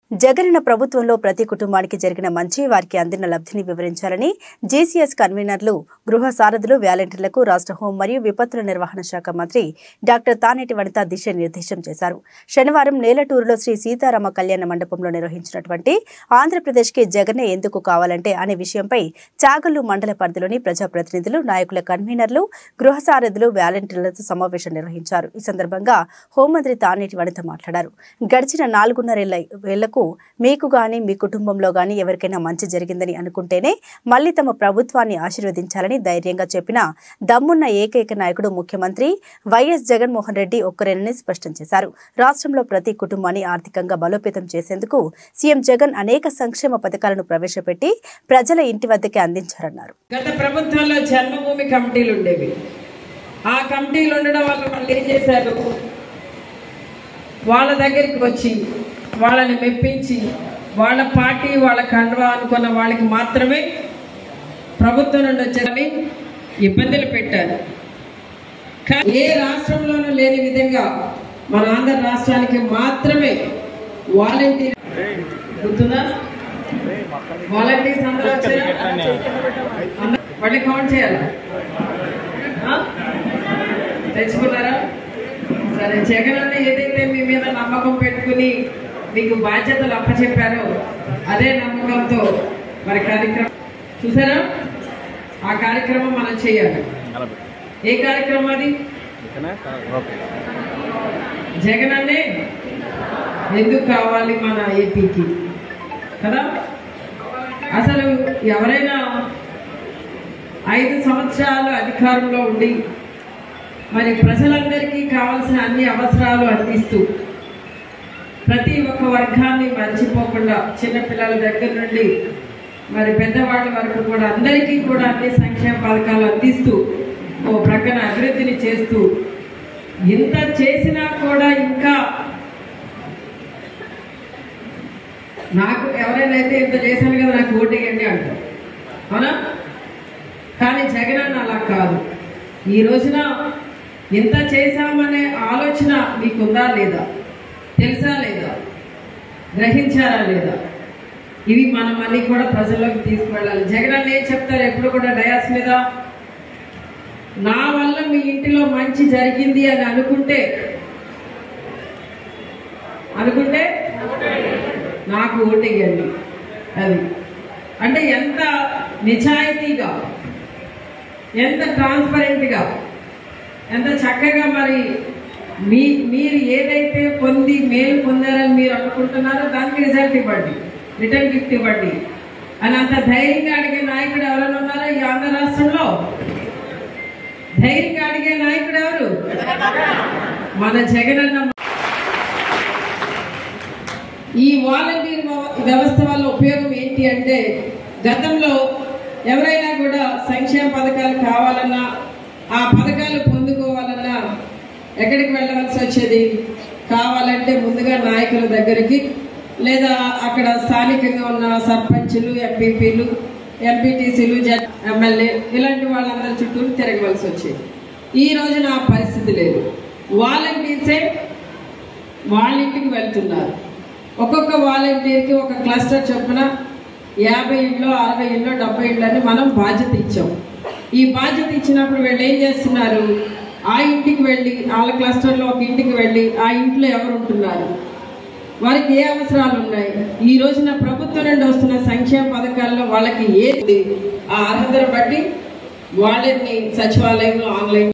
జగనన్న ప్రభుత్వంలో ప్రతి కుటుంబానికి జరిగిన మంచి వారికి అందిన లబ్ధిని వివరించాలని జేసీఎస్ కన్వీనర్లు గృహ సారథులు వ్యాలంటీర్లకు రాష్ట్ర హోం మరియు విపత్తుల నిర్వహణ శాఖ మంత్రి డాక్టర్ తానేటి వనిత దిశానిర్దేశం చేశారు శనివారం నేలటూరులో శ్రీ సీతారామ కళ్యాణ మండపంలో నిర్వహించినటువంటి ఆంధ్రప్రదేశ్కి జగనే ఎందుకు కావాలంటే అనే విషయంపై చాగల్లు మండల పరిధిలోని ప్రజాప్రతినిధులు నాయకుల కన్వీనర్లు గృహ సారథులు వ్యాలంటీర్లతో సమావేశం నిర్వహించారు ఈ సందర్భంగా హోంమంత్రి తానేటి వనిత మాట్లాడారు గడిచిన నాలుగున్నరేళ్ల వేళ్లకు మీకు గాని మీ కుటుంబంలో గాని ఎవరికైనా మంచి జరిగిందని అనుకుంటేనే మళ్ళీ తమ ప్రభుత్వాన్ని ఆశీర్వదించాలని ధైర్యంగా చెప్పిన దమ్మున్న ఏకైక నాయకుడు ముఖ్యమంత్రి వైఎస్ జగన్మోహన్ రెడ్డి ఒక్కరేనని స్పష్టం చేశారు రాష్ట్రంలో ప్రతి కుటుంబాన్ని ఆర్థికంగా బలోపేతం చేసేందుకు సీఎం జగన్ అనేక సంక్షేమ పథకాలను ప్రవేశపెట్టి ప్రజల ఇంటి వద్దకే అందించారన్నారు గత ప్రభుత్వంలో జన్మభూమి కమిటీలు ఉండేవి ఆ కమిటీలు ఉండడం వల్ల వాళ్ళు ఏం చేశారు వాళ్ళ దగ్గరికి వచ్చి వాళ్ళని మెప్పించి వాళ్ళ పార్టీ వాళ్ళ కండవా అనుకున్న వాళ్ళకి మాత్రమే ప్రభుత్వం నుండి వచ్చేదని ఇబ్బందులు పెట్టారు కానీ ఏ రాష్ట్రంలోనూ లేని విధంగా మన ఆంధ్ర రాష్ట్రానికి మాత్రమే వాలంటీర్ గుర్తుందా వాలంటీర్స్ అందరూ వచ్చారా అందరూ- మళ్ళీ కౌంట్ చేయాలా ఆ? తెచ్చుకున్నారా సరే జగన్ అన్న ఏదైతే మీ మీద నమ్మకం పెట్టుకుని మీకు బాధ్యతలు అప్పచెప్పారో అదే నమ్మకంతో మరి కార్యక్రమం చూసారా ఆ కార్యక్రమం మనం చేయాలి ఏ కార్యక్రమం అది జగన్ అన్నే ఎందుకు కావాలి మన ఏపీకి కదా అసలు ఎవరైనా ఐదు సంవత్సరాలు అధికారంలో ఉండి మరి ప్రజలందరికీ కావాల్సిన అన్ని అవసరాలు అందిస్తూ ప్రతి ఒక్క వర్గాన్ని మర్చిపోకుండా చిన్నపిల్లల దగ్గర నుండి మరి పెద్దవాళ్ళ వరకు కూడా అందరికీ కూడా అన్ని సంక్షేమ పథకాలు అందిస్తూ ఓ ప్రక్కన అభివృద్ధిని చేస్తూ ఇంత చేసినా కూడా ఇంకా నాకు ఎవరైనా అయితే ఇంత చేశాను కదా నాకు ఓటేయండి అంటారు అవునా కానీ జగన్ అన్న అలా కాదు ఈ రోజున ఇంత చేశామనే ఆలోచన మీకుందా లేదా తెలుసా లేదా గ్రహించారా లేదా ఇవి మనం అన్ని కూడా ప్రజల్లోకి తీసుకువెళ్ళాలి జగన్ అన్న ఏం చెప్తారు ఎప్పుడు కూడా డయాస్ మీద నా వల్ల మీ ఇంటిలో మంచి జరిగింది అని అనుకుంటే అనుకుంటే నాకు ఓటేయండి అది అంటే ఎంత నిజాయితీగా ఎంత ట్రాన్స్పరెంట్గా ఎంత చక్కగా మరి మీ మీరు ఏదైతే పొంది మేలు పొందారని మీరు అనుకుంటున్నారో దానికి రిజల్ట్ ఇవ్వండి రిటర్న్ గిఫ్ట్ ఇవ్వండి అని అంత ధైర్యంగా అడిగే నాయకుడు ఎవరైనా ఉన్నారా ఈ ఆంధ్ర రాష్ట్రంలో ధైర్యంగా అడిగే నాయకుడు ఎవరు మన జగనన్న ఈ వాలంటీర్ వ్యవ- వ్యవస్థ వల్ల ఉపయోగం ఏంటి అంటే గతంలో ఎవరైనా కూడా సంక్షేమ పథకాలు కావాలన్నా ఆ పథకాలు పొందుకోవాలన్నా ఎక్కడికి వెళ్ళవలసి వచ్చేది కావాలంటే ముందుగా నాయకుల దగ్గరికి లేదా అక్కడ స్థానికంగా ఉన్న సర్పంచులు ఎంపీపీలు ఎంపీటీసీలు జడ్ ఎమ్మెల్యే ఇలాంటి వాళ్ళందరి చుట్టూ తిరగవలసి వచ్చేది ఈ రోజున ఆ పరిస్థితి లేదు వాలంటీర్సే వాళ్ళ ఇంటికి వెళ్తున్నారు ఒక్కొక్క వాలంటీర్కి ఒక క్లస్టర్ చొప్పున యాభై ఇళ్ళు అరవై ఇళ్ళు డెబ్బై ఇళ్ళు అని మనం బాధ్యత ఇచ్చాం ఈ బాధ్యత ఇచ్చినప్పుడు వీళ్ళు ఏం చేస్తున్నారు ఆ ఇంటికి వెళ్ళి వాళ్ళ క్లస్టర్లో ఒక ఇంటికి వెళ్ళి ఆ ఇంట్లో ఎవరు ఉంటున్నారు వారికి ఏ అవసరాలు ఉన్నాయి ఈ రోజున ప్రభుత్వం నుండి వస్తున్న సంక్షేమ పథకాల్లో వాళ్ళకి ఏది ఆ అర్హతను బట్టి వాళ్ళని సచివాలయంలో ఆన్లైన్